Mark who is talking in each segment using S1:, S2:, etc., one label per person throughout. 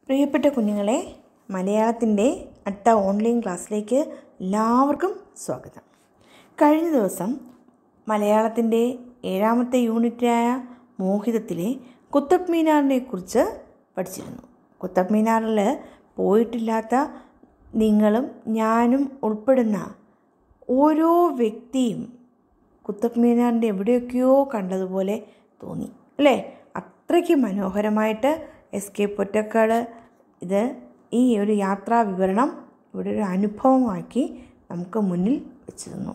S1: പ്രിയപ്പെട്ട കുഞ്ഞുങ്ങളെ മലയാളത്തിൻ്റെ അടുത്ത ഓൺലൈൻ ക്ലാസ്സിലേക്ക് എല്ലാവർക്കും സ്വാഗതം കഴിഞ്ഞ ദിവസം മലയാളത്തിൻ്റെ ഏഴാമത്തെ യൂണിറ്റായ മോഹിതത്തിലെ കുത്തബ് മീനാറിനെ കുറിച്ച് പഠിച്ചിരുന്നു കുത്തബ് മീനാറിൽ പോയിട്ടില്ലാത്ത നിങ്ങളും ഞാനും ഉൾപ്പെടുന്ന ഓരോ വ്യക്തിയും കുത്തബ് മീനാറിൻ്റെ എവിടെയൊക്കെയോ കണ്ടതുപോലെ തോന്നി അല്ലേ അത്രയ്ക്ക് മനോഹരമായിട്ട് എസ് കെ പൊറ്റക്കാട് ഇത് ഈ ഒരു യാത്രാ വിവരണം ഇവിടെ ഒരു അനുഭവമാക്കി നമുക്ക് മുന്നിൽ വെച്ച് തന്നു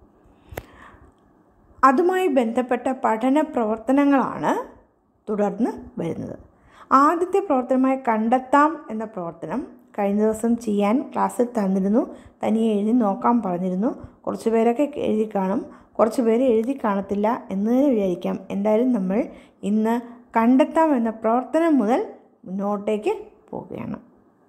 S1: അതുമായി ബന്ധപ്പെട്ട പഠന പ്രവർത്തനങ്ങളാണ് തുടർന്ന് വരുന്നത് ആദ്യത്തെ പ്രവർത്തനമായ കണ്ടെത്താം എന്ന പ്രവർത്തനം കഴിഞ്ഞ ദിവസം ചെയ്യാൻ ക്ലാസ്സിൽ തന്നിരുന്നു തനിയെ എഴുതി നോക്കാൻ പറഞ്ഞിരുന്നു കുറച്ച് പേരൊക്കെ എഴുതി കാണും കുറച്ച് പേര് എഴുതി കാണത്തില്ല എന്ന് തന്നെ വിചാരിക്കാം എന്തായാലും നമ്മൾ ഇന്ന് കണ്ടെത്താം എന്ന പ്രവർത്തനം മുതൽ മുന്നോട്ടേക്ക് പോവുകയാണ്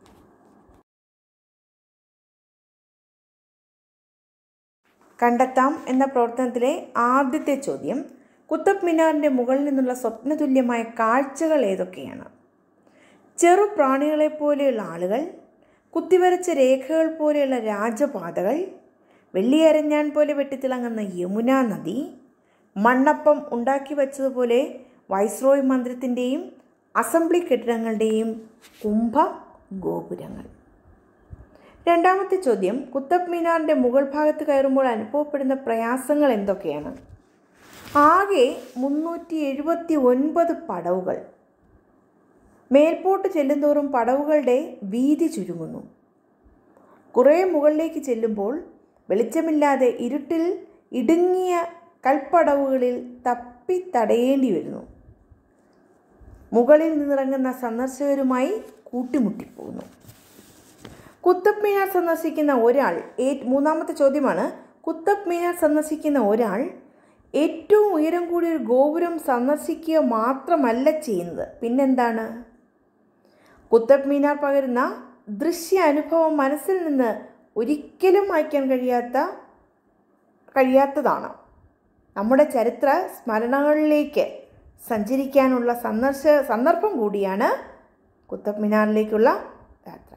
S1: കണ്ടെത്താം എന്ന പ്രവർത്തനത്തിലെ ആദ്യത്തെ ചോദ്യം കുത്തബ് മിനാറിൻ്റെ മുകളിൽ നിന്നുള്ള സ്വപ്നതുല്യമായ കാഴ്ചകൾ ഏതൊക്കെയാണ് ചെറു പ്രാണികളെപ്പോലെയുള്ള ആളുകൾ കുത്തിവരച്ച രേഖകൾ പോലെയുള്ള രാജപാതകൾ വെള്ളിയരഞ്ഞാൻ പോലെ വെട്ടിത്തിളങ്ങുന്ന യമുന നദി മണ്ണപ്പം ഉണ്ടാക്കി വച്ചതുപോലെ വൈസ്രോയ് മന്ദിരത്തിൻ്റെയും അസംബ്ലി കെട്ടിടങ്ങളുടെയും കുംഭ ഗോപുരങ്ങൾ രണ്ടാമത്തെ ചോദ്യം കുത്തബ് മീനാറിൻ്റെ മുകൾ ഭാഗത്ത് കയറുമ്പോൾ അനുഭവപ്പെടുന്ന പ്രയാസങ്ങൾ എന്തൊക്കെയാണ് ആകെ മുന്നൂറ്റി എഴുപത്തി ഒൻപത് പടവുകൾ മേൽപോട്ട് ചെല്ലുന്തോറും പടവുകളുടെ വീതി ചുരുങ്ങുന്നു കുറേ മുകളിലേക്ക് ചെല്ലുമ്പോൾ വെളിച്ചമില്ലാതെ ഇരുട്ടിൽ ഇടുങ്ങിയ കൽപ്പടവുകളിൽ തപ്പി തടയേണ്ടി വരുന്നു മുകളിൽ നിന്നിറങ്ങുന്ന സന്ദർശകരുമായി കൂട്ടിമുട്ടിപ്പോകുന്നു കുത്തബ് മീനാർ സന്ദർശിക്കുന്ന ഒരാൾ ഏ മൂന്നാമത്തെ ചോദ്യമാണ് കുത്തബ് മീനാർ സന്ദർശിക്കുന്ന ഒരാൾ ഏറ്റവും ഉയരം കൂടിയ ഒരു ഗോപുരം സന്ദർശിക്കുക മാത്രമല്ല ചെയ്യുന്നത് പിന്നെന്താണ് കുത്തബ് മീനാർ പകരുന്ന ദൃശ്യ അനുഭവം മനസ്സിൽ നിന്ന് ഒരിക്കലും മായ്ക്കാൻ കഴിയാത്ത കഴിയാത്തതാണ് നമ്മുടെ ചരിത്ര സ്മരണകളിലേക്ക് സഞ്ചരിക്കാനുള്ള സന്ദർശ സന്ദർഭം കൂടിയാണ് കുത്തബ് മിനാറിലേക്കുള്ള യാത്ര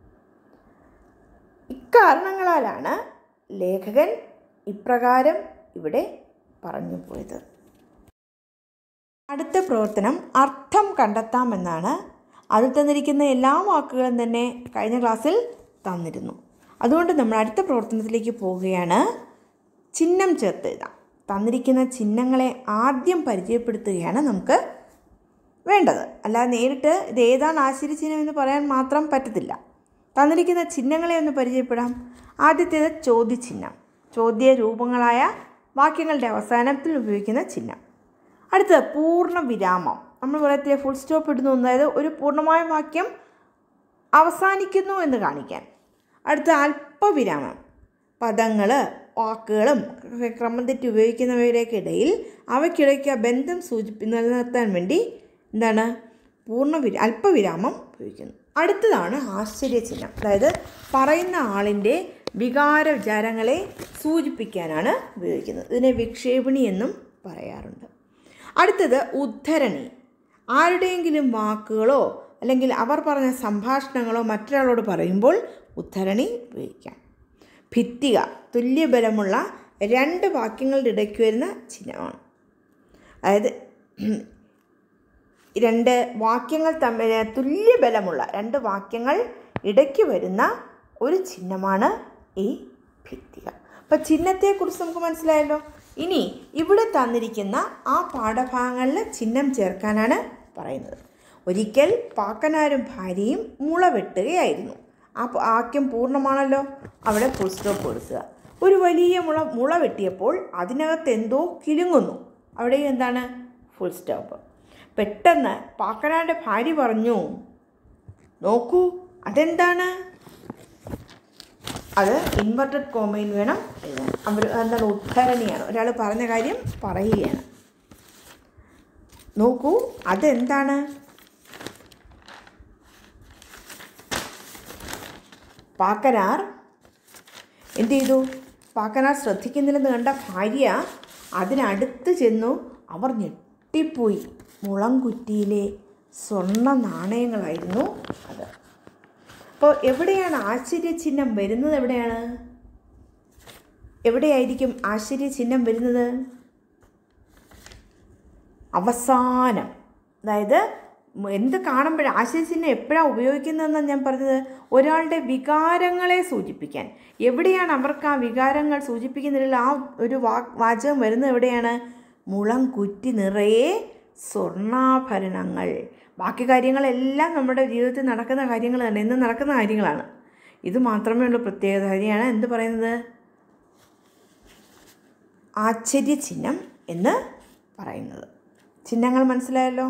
S1: ഇക്കാരണങ്ങളാലാണ് ലേഖകൻ ഇപ്രകാരം ഇവിടെ പറഞ്ഞു പോയത് അടുത്ത പ്രവർത്തനം അർത്ഥം കണ്ടെത്താമെന്നാണ് അതിൽ തന്നിരിക്കുന്ന എല്ലാ വാക്കുകളും തന്നെ കഴിഞ്ഞ ക്ലാസ്സിൽ തന്നിരുന്നു അതുകൊണ്ട് നമ്മൾ അടുത്ത പ്രവർത്തനത്തിലേക്ക് പോവുകയാണ് ചിഹ്നം ചേർത്ത് എഴുതാം തന്നിരിക്കുന്ന ചിഹ്നങ്ങളെ ആദ്യം പരിചയപ്പെടുത്തുകയാണ് നമുക്ക് വേണ്ടത് അല്ലാതെ നേരിട്ട് ഇത് ഏതാണ് ആശ്ചര്യചിഹ്നം എന്ന് പറയാൻ മാത്രം പറ്റത്തില്ല തന്നിരിക്കുന്ന ചിഹ്നങ്ങളെ ഒന്ന് പരിചയപ്പെടാം ആദ്യത്തേത് ചോദ്യചിഹ്നം ചോദ്യ രൂപങ്ങളായ വാക്യങ്ങളുടെ അവസാനത്തിൽ ഉപയോഗിക്കുന്ന ചിഹ്നം അടുത്തത് പൂർണ്ണ വിരാമം നമ്മൾ പറയത്തിലെ ഫുൾ സ്റ്റോപ്പ് ഇടുന്നു അതായത് ഒരു പൂർണ്ണമായ വാക്യം അവസാനിക്കുന്നു എന്ന് കാണിക്കാൻ അടുത്ത അല്പവിരാമം പദങ്ങൾ വാക്കുകളും ക്രമം തെറ്റി ഉപയോഗിക്കുന്നവയുടെയൊക്കെ ഇടയിൽ അവയ്ക്കിടയ്ക്ക് ബന്ധം സൂചിപ്പി നിലനിർത്താൻ വേണ്ടി എന്താണ് പൂർണ്ണ വിര അല്പവിരാമം ഉപയോഗിക്കുന്നു അടുത്തതാണ് ആശ്ചര്യചിഹ്നം അതായത് പറയുന്ന ആളിൻ്റെ വികാര വിചാരങ്ങളെ സൂചിപ്പിക്കാനാണ് ഉപയോഗിക്കുന്നത് ഇതിനെ വിക്ഷേപണി എന്നും പറയാറുണ്ട് അടുത്തത് ഉദ്ധരണി ആരുടെയെങ്കിലും വാക്കുകളോ അല്ലെങ്കിൽ അവർ പറഞ്ഞ സംഭാഷണങ്ങളോ മറ്റൊരാളോട് പറയുമ്പോൾ ഉദ്ധരണി ഉപയോഗിക്കാം ഭിത്തിക തുല്യബലമുള്ള രണ്ട് വാക്യങ്ങളുടെ ഇടയ്ക്ക് വരുന്ന ചിഹ്നമാണ് അതായത് രണ്ട് വാക്യങ്ങൾ തമ്മിൽ തുല്യബലമുള്ള രണ്ട് വാക്യങ്ങൾ ഇടയ്ക്ക് വരുന്ന ഒരു ചിഹ്നമാണ് ഈ ഭിത്തിക അപ്പം ചിഹ്നത്തെക്കുറിച്ച് നമുക്ക് മനസ്സിലായല്ലോ ഇനി ഇവിടെ തന്നിരിക്കുന്ന ആ പാഠഭാഗങ്ങളിൽ ചിഹ്നം ചേർക്കാനാണ് പറയുന്നത് ഒരിക്കൽ പാക്കനാരും ഭാര്യയും മുള വെട്ടുകയായിരുന്നു ആ വാക്യം പൂർണ്ണമാണല്ലോ അവിടെ ഫുൾ സ്റ്റോപ്പ് കൊടുക്കുക ഒരു വലിയ മുള മുള വെട്ടിയപ്പോൾ അതിനകത്ത് എന്തോ കിലുങ്ങുന്നു അവിടെയും എന്താണ് ഫുൾ സ്റ്റോപ്പ് പെട്ടെന്ന് പാക്കനാരുടെ ഭാര്യ പറഞ്ഞു നോക്കൂ അതെന്താണ് അത് ഇൻവെർട്ടഡ് കോമയിൽ വേണം എഴുതാൻ അവർ എന്താണ് ഉദ്ധരണിയാണ് ഒരാൾ പറഞ്ഞ കാര്യം പറയുകയാണ് നോക്കൂ അതെന്താണ് പാക്കനാർ എന്ത് ചെയ്തു പാക്കനാർ ശ്രദ്ധിക്കുന്നില്ലെന്ന് കണ്ട ഭാര്യ അതിനടുത്ത് ചെന്നു അവർ ഞെട്ടിപ്പോയി മുളംകുറ്റിയിലെ സ്വർണ്ണ നാണയങ്ങളായിരുന്നു അത് അപ്പോൾ എവിടെയാണ് ആശ്ചര്യചിഹ്നം വരുന്നത് എവിടെയാണ് എവിടെയായിരിക്കും ആശ്ചര്യചിഹ്നം വരുന്നത് അവസാനം അതായത് എന്ത് കാണുമ്പോഴും ആശയചിഹ്നം എപ്പോഴാണ് ഉപയോഗിക്കുന്നതെന്നാണ് ഞാൻ പറഞ്ഞത് ഒരാളുടെ വികാരങ്ങളെ സൂചിപ്പിക്കാൻ എവിടെയാണ് അവർക്ക് ആ വികാരങ്ങൾ സൂചിപ്പിക്കുന്നതിൽ ആ ഒരു വാ വാചകം വരുന്നത് എവിടെയാണ് മുളം കുറ്റി നിറയെ സ്വർണ്ണാഭരണങ്ങൾ ബാക്കി കാര്യങ്ങളെല്ലാം നമ്മുടെ ജീവിതത്തിൽ നടക്കുന്ന കാര്യങ്ങൾ തന്നെ ഇന്ന് നടക്കുന്ന കാര്യങ്ങളാണ് ഇത് മാത്രമേ ഉള്ളൂ പ്രത്യേകത കാര്യമാണ് എന്ത് പറയുന്നത് ആശ്ചര്യചിഹ്നം എന്ന് പറയുന്നത് ചിഹ്നങ്ങൾ മനസ്സിലായല്ലോ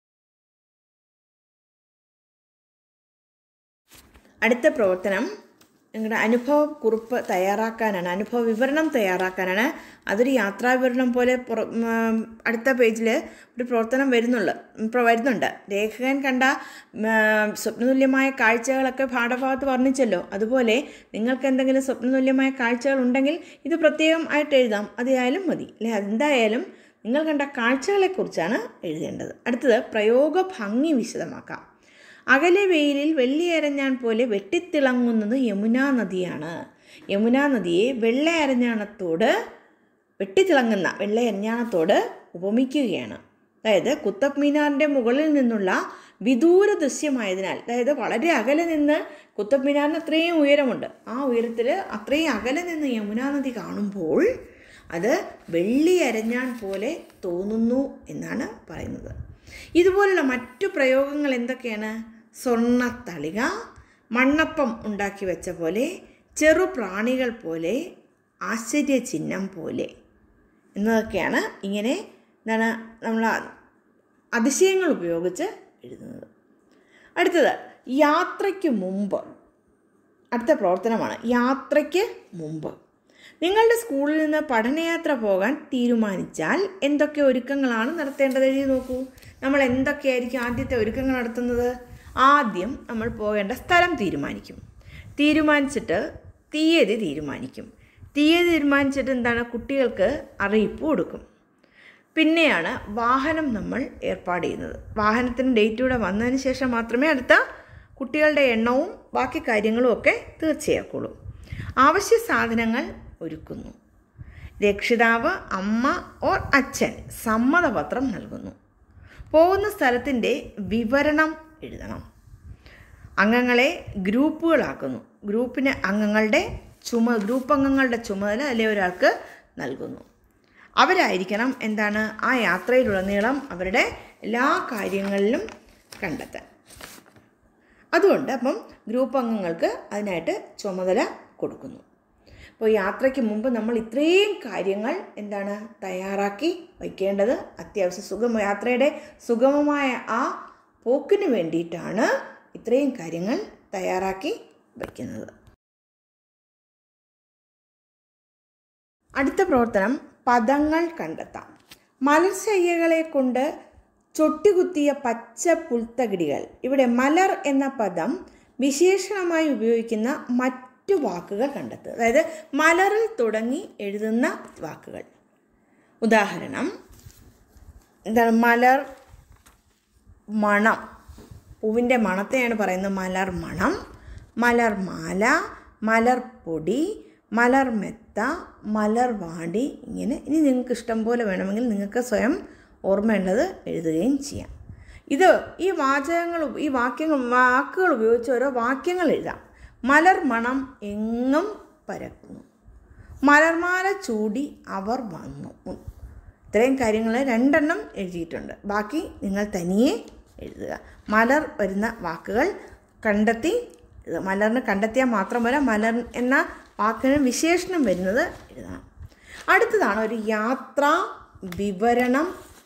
S1: അടുത്ത പ്രവർത്തനം നിങ്ങളുടെ അനുഭവ കുറിപ്പ് തയ്യാറാക്കാനാണ് അനുഭവ വിവരണം തയ്യാറാക്കാനാണ് അതൊരു യാത്രാ വിവരണം പോലെ പുറ ഉം, അടുത്ത പേജിൽ ഒരു പ്രവർത്തനം വരുന്നുള്ളു ഇപ്പോൾ വരുന്നുണ്ട് ലേഖകൻ കണ്ട ഉം, സ്വപ്നതുല്യമായ കാഴ്ചകളൊക്കെ പാഠഭാഗത്ത് വർണ്ണിച്ചല്ലോ അതുപോലെ നിങ്ങൾക്ക് എന്തെങ്കിലും സ്വപ്നതുല്യമായ കാഴ്ചകൾ ഉണ്ടെങ്കിൽ ഇത് പ്രത്യേകം ആയിട്ട് എഴുതാം അതായാലും മതി അല്ലെ എന്തായാലും നിങ്ങൾ കണ്ട കാഴ്ചകളെക്കുറിച്ചാണ് എഴുതേണ്ടത് അടുത്തത് പ്രയോഗ ഭംഗി വിശദമാക്കാം അകലെ വെയിലിൽ വെള്ളിയരഞ്ഞാൻ പോലെ വെട്ടിത്തിളങ്ങുന്നത് യമുനാ നദിയാണ് യമുനാ നദിയെ വെള്ള അരഞ്ഞാണത്തോട് വെട്ടിത്തിളങ്ങുന്ന വെള്ള അരഞ്ഞാണത്തോട് ഉപമിക്കുകയാണ് അതായത് കുത്തബ് മീനാറിൻ്റെ മുകളിൽ നിന്നുള്ള വിദൂര ദൃശ്യമായതിനാൽ അതായത് വളരെ അകലെ നിന്ന് കുത്തബ് മീനാറിന് അത്രയും ഉയരമുണ്ട് ആ ഉയരത്തിൽ അത്രയും അകലെ നിന്ന് യമുനാ നദി കാണുമ്പോൾ അത് വെള്ളി അരഞ്ഞാൻ പോലെ തോന്നുന്നു എന്നാണ് പറയുന്നത് ഇതുപോലുള്ള മറ്റു പ്രയോഗങ്ങൾ എന്തൊക്കെയാണ് സ്വർണ്ണത്തളിക മണ്ണപ്പം ഉണ്ടാക്കി വെച്ച പോലെ ചെറു പ്രാണികൾ പോലെ ആശ്ചര്യചിഹ്നം പോലെ എന്നതൊക്കെയാണ് ഇങ്ങനെ എന്താണ് നമ്മൾ അതിശയങ്ങൾ ഉപയോഗിച്ച് എഴുതുന്നത് അടുത്തത് യാത്രയ്ക്ക് മുമ്പ് അടുത്ത പ്രവർത്തനമാണ് യാത്രയ്ക്ക് മുമ്പ് നിങ്ങളുടെ സ്കൂളിൽ നിന്ന് പഠനയാത്ര പോകാൻ തീരുമാനിച്ചാൽ എന്തൊക്കെ ഒരുക്കങ്ങളാണ് നടത്തേണ്ടത് എഴുതി നോക്കൂ നമ്മൾ എന്തൊക്കെയായിരിക്കും ആദ്യത്തെ ഒരുക്കങ്ങൾ നടത്തുന്നത് ആദ്യം നമ്മൾ പോകേണ്ട സ്ഥലം തീരുമാനിക്കും തീരുമാനിച്ചിട്ട് തീയതി തീരുമാനിക്കും തീയതി തീരുമാനിച്ചിട്ട് എന്താണ് കുട്ടികൾക്ക് അറിയിപ്പ് കൊടുക്കും പിന്നെയാണ് വാഹനം നമ്മൾ ഏർപ്പാട് ചെയ്യുന്നത് വാഹനത്തിന് ഡേറ്റ് കൂടെ വന്നതിന് ശേഷം മാത്രമേ അടുത്ത കുട്ടികളുടെ എണ്ണവും ബാക്കി കാര്യങ്ങളും ഒക്കെ തീർച്ചയാക്കുള്ളൂ ആവശ്യ സാധനങ്ങൾ ഒരുക്കുന്നു രക്ഷിതാവ് അമ്മ ഓർ അച്ഛൻ സമ്മതപത്രം നൽകുന്നു പോകുന്ന സ്ഥലത്തിൻ്റെ വിവരണം എഴുതണം അംഗങ്ങളെ ഗ്രൂപ്പുകളാക്കുന്നു ഗ്രൂപ്പിന് അംഗങ്ങളുടെ ചുമ ഗ്രൂപ്പ് അംഗങ്ങളുടെ ചുമതല അല്ലെ ഒരാൾക്ക് നൽകുന്നു അവരായിരിക്കണം എന്താണ് ആ യാത്രയിലുടനീളം അവരുടെ എല്ലാ കാര്യങ്ങളിലും കണ്ടെത്താൻ അതുകൊണ്ട് അപ്പം ഗ്രൂപ്പ് അംഗങ്ങൾക്ക് അതിനായിട്ട് ചുമതല കൊടുക്കുന്നു അപ്പോൾ യാത്രയ്ക്ക് മുമ്പ് നമ്മൾ ഇത്രയും കാര്യങ്ങൾ എന്താണ് തയ്യാറാക്കി വയ്ക്കേണ്ടത് അത്യാവശ്യം സുഗമ യാത്രയുടെ സുഗമമായ ആ പോക്കിന് വേണ്ടിയിട്ടാണ് ഇത്രയും കാര്യങ്ങൾ തയ്യാറാക്കി വയ്ക്കുന്നത് അടുത്ത പ്രവർത്തനം പദങ്ങൾ കണ്ടെത്താം മലർശയ്യകളെ കൊണ്ട് ചൊട്ടികുത്തിയ പച്ച പുൽത്തകിടികൾ ഇവിടെ മലർ എന്ന പദം വിശേഷണമായി ഉപയോഗിക്കുന്ന മറ്റു വാക്കുകൾ കണ്ടെത്തുക അതായത് മലറിൽ തുടങ്ങി എഴുതുന്ന വാക്കുകൾ ഉദാഹരണം എന്താണ് മലർ മണം പൂവിൻ്റെ മണത്തെയാണ് പറയുന്നത് മലർ മണം മലർമാല മലർപ്പൊടി മലർമെത്ത മലർവാടി ഇങ്ങനെ ഇനി നിങ്ങൾക്ക് ഇഷ്ടം പോലെ വേണമെങ്കിൽ നിങ്ങൾക്ക് സ്വയം ഓർമ്മയുള്ളത് എഴുതുകയും ചെയ്യാം ഇത് ഈ വാചകങ്ങൾ ഈ വാക്യങ്ങൾ വാക്കുകൾ ഉപയോഗിച്ച് ഓരോ വാക്യങ്ങൾ എഴുതാം മലർ മണം എങ്ങും പരക്കുന്നു മലർമാല ചൂടി അവർ വന്നു ഇത്രയും കാര്യങ്ങൾ രണ്ടെണ്ണം എഴുതിയിട്ടുണ്ട് ബാക്കി നിങ്ങൾ തനിയെ എഴുതുക മലർ വരുന്ന വാക്കുകൾ കണ്ടെത്തി എഴുതുക. മലറിന് കണ്ടെത്തിയാൽ മാത്രം പോരാ മലർ എന്ന വാക്കിന് വിശേഷണം വരുന്നത് എഴുതണം അടുത്തതാണ് ഒരു യാത്രാ വിവരണം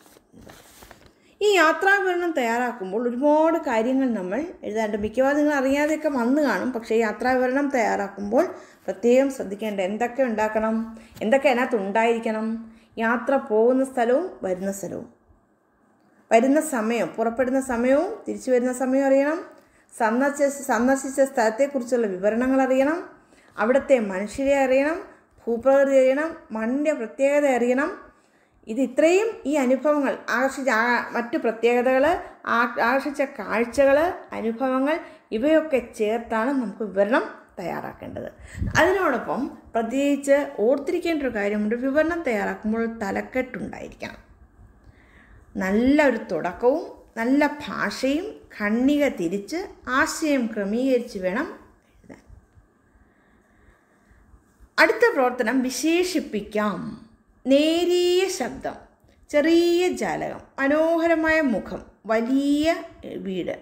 S1: ഈ യാത്രാവിവരണം തയ്യാറാക്കുമ്പോൾ ഒരുപാട് കാര്യങ്ങൾ നമ്മൾ എഴുതാണ്ട് മിക്കവാറും നിങ്ങൾ അറിയാതെയൊക്കെ വന്നു കാണും പക്ഷേ യാത്രാവിവരണം തയ്യാറാക്കുമ്പോൾ പ്രത്യേകം ശ്രദ്ധിക്കേണ്ട എന്തൊക്കെ ഉണ്ടാക്കണം എന്തൊക്കെ അതിനകത്ത് ഉണ്ടായിരിക്കണം യാത്ര പോകുന്ന സ്ഥലവും വരുന്ന സ്ഥലവും വരുന്ന സമയം പുറപ്പെടുന്ന സമയവും തിരിച്ചു വരുന്ന സമയവും അറിയണം സന്ദർശിച്ച സന്ദർശിച്ച സ്ഥലത്തെക്കുറിച്ചുള്ള വിവരണങ്ങൾ അറിയണം അവിടുത്തെ മനുഷ്യരെ അറിയണം ഭൂപ്രകൃതി അറിയണം മണ്ണിൻ്റെ പ്രത്യേകത അറിയണം ഇത് ഇത്രയും ഈ അനുഭവങ്ങൾ ആകർഷിച്ച ആ- മറ്റു പ്രത്യേകതകൾ ആകർഷിച്ച കാഴ്ചകൾ അനുഭവങ്ങൾ ഇവയൊക്കെ ചേർത്താണ് നമുക്ക് വിവരണം തയ്യാറാക്കേണ്ടത് അതിനോടൊപ്പം പ്രത്യേകിച്ച് ഓർത്തിരിക്കേണ്ട ഒരു കാര്യമുണ്ട് വിവരണം തയ്യാറാക്കുമ്പോൾ തലക്കെട്ടുണ്ടായിരിക്കണം നല്ല ഒരു തുടക്കവും നല്ല ഭാഷയും ഖണ്ണിക തിരിച്ച് ആശയം ക്രമീകരിച്ച് വേണം എഴുതാൻ അടുത്ത പ്രവർത്തനം വിശേഷിപ്പിക്കാം നേരിയ ശബ്ദം ചെറിയ ജാലകം മനോഹരമായ മുഖം വലിയ എ, വീട്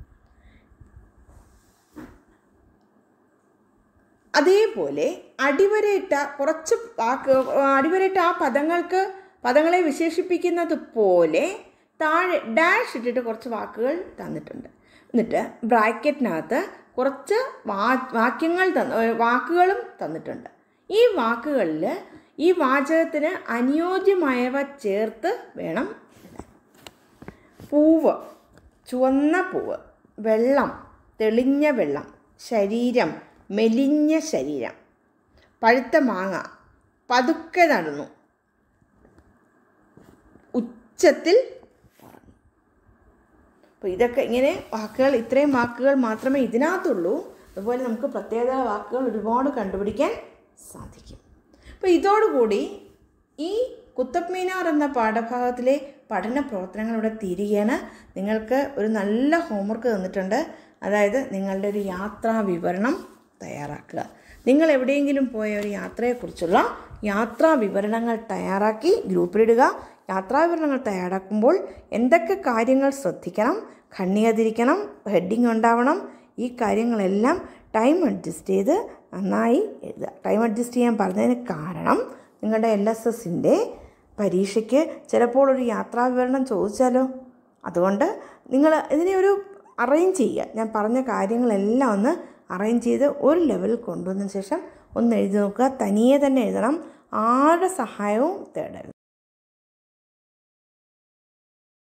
S1: അതേപോലെ അടിവരയിട്ട കുറച്ച് വാക്ക് അടിവരയിട്ട ആ പദങ്ങൾക്ക് പദങ്ങളെ വിശേഷിപ്പിക്കുന്നത് പോലെ താഴെ ഡാഷ് ഇട്ടിട്ട് കുറച്ച് വാക്കുകൾ തന്നിട്ടുണ്ട് എന്നിട്ട് ബ്രാക്കറ്റിനകത്ത് കുറച്ച് വാ വാക്യങ്ങൾ തന്ന ഏ, വാക്കുകളും തന്നിട്ടുണ്ട് ഈ വാക്കുകളിൽ ഈ വാചകത്തിന് അനുയോജ്യമായവ ചേർത്ത് വേണം എഴുതാൻ പൂവ് ചുവന്ന പൂവ് വെള്ളം തെളിഞ്ഞ വെള്ളം ശരീരം മെലിഞ്ഞ ശരീരം പഴുത്ത മാങ്ങ പതുക്കെ നടന്നു ഉച്ചത്തിൽ പറഞ്ഞു അപ്പോൾ ഇതൊക്കെ ഇങ്ങനെ വാക്കുകൾ ഇത്രയും വാക്കുകൾ മാത്രമേ ഇതിനകത്തുള്ളൂ അതുപോലെ നമുക്ക് പ്രത്യേക വാക്കുകൾ ഒരുപാട് കണ്ടുപിടിക്കാൻ സാധിക്കും അപ്പോൾ ഇതോടുകൂടി ഈ കുത്തബ് മീനാർ എന്ന പാഠഭാഗത്തിലെ പഠന പ്രവർത്തനങ്ങൾ ഇവിടെ തീരുകയാണ് നിങ്ങൾക്ക് ഒരു നല്ല ഹോംവർക്ക് തന്നിട്ടുണ്ട് അതായത് നിങ്ങളുടെ ഒരു യാത്രാ വിവരണം തയ്യാറാക്കുക നിങ്ങൾ എവിടെയെങ്കിലും പോയ ഒരു യാത്രയെക്കുറിച്ചുള്ള യാത്രാ വിവരണങ്ങൾ തയ്യാറാക്കി ഗ്രൂപ്പിലിടുക യാത്രാ വിവരണങ്ങൾ തയ്യാറാക്കുമ്പോൾ എന്തൊക്കെ കാര്യങ്ങൾ ശ്രദ്ധിക്കണം ഖണ്ണിക തിരിക്കണം ഹെഡിങ് ഉണ്ടാവണം ഈ കാര്യങ്ങളെല്ലാം ടൈം അഡ്ജസ്റ്റ് ചെയ്ത് നന്നായി എഴുതുക ടൈം അഡ്ജസ്റ്റ് ചെയ്യാൻ പറഞ്ഞതിന് കാരണം നിങ്ങളുടെ എൽ എസ് എസിൻ്റെ പരീക്ഷയ്ക്ക് ചിലപ്പോൾ ഒരു യാത്രാ വിവരണം ചോദിച്ചാലോ അതുകൊണ്ട് നിങ്ങൾ ഇതിനെ ഒരു അറേഞ്ച് ചെയ്യുക ഞാൻ പറഞ്ഞ കാര്യങ്ങളെല്ലാം ഒന്ന് അറേഞ്ച് ചെയ്ത് ഒരു ലെവലിൽ കൊണ്ടുവന്നതിന് ശേഷം ഒന്ന് എഴുതി നോക്കുക തനിയെ തന്നെ എഴുതണം ആരുടെ സഹായവും തേടരുത്